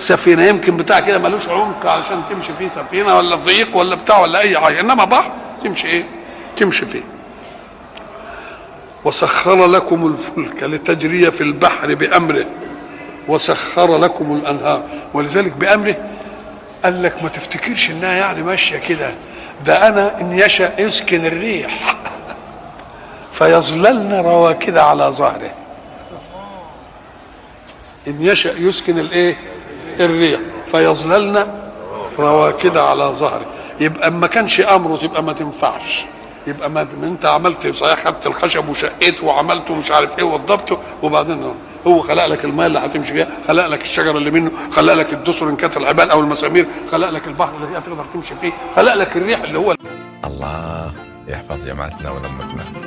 سفينه يمكن بتاع كده ملوش عمق علشان تمشي فيه سفينه ولا ضيق ولا بتاع ولا اي حاجه انما بحر تمشي ايه تمشي فيه وسخر لكم الفلك لتجري في البحر بامره وسخر لكم الانهار ولذلك بامره قال لك ما تفتكرش انها يعني ماشيه كده ده انا ان يشاء يسكن الريح فيظللن رواكد على ظهره ان يشاء يسكن الايه الريح فيظللن رواكد على ظهره يبقى ما كانش امره تبقى ما تنفعش يبقى ما انت عملت صحيح خدت الخشب وشقيته وعملته مش عارف ايه وضبطه وبعدين هو خلق لك الماء اللي هتمشي فيها خلق لك الشجر اللي منه خلق لك الدسر ان كانت العبال او المسامير خلق لك البحر اللي تقدر تمشي فيه خلق لك الريح اللي هو الله يحفظ جماعتنا ولمتنا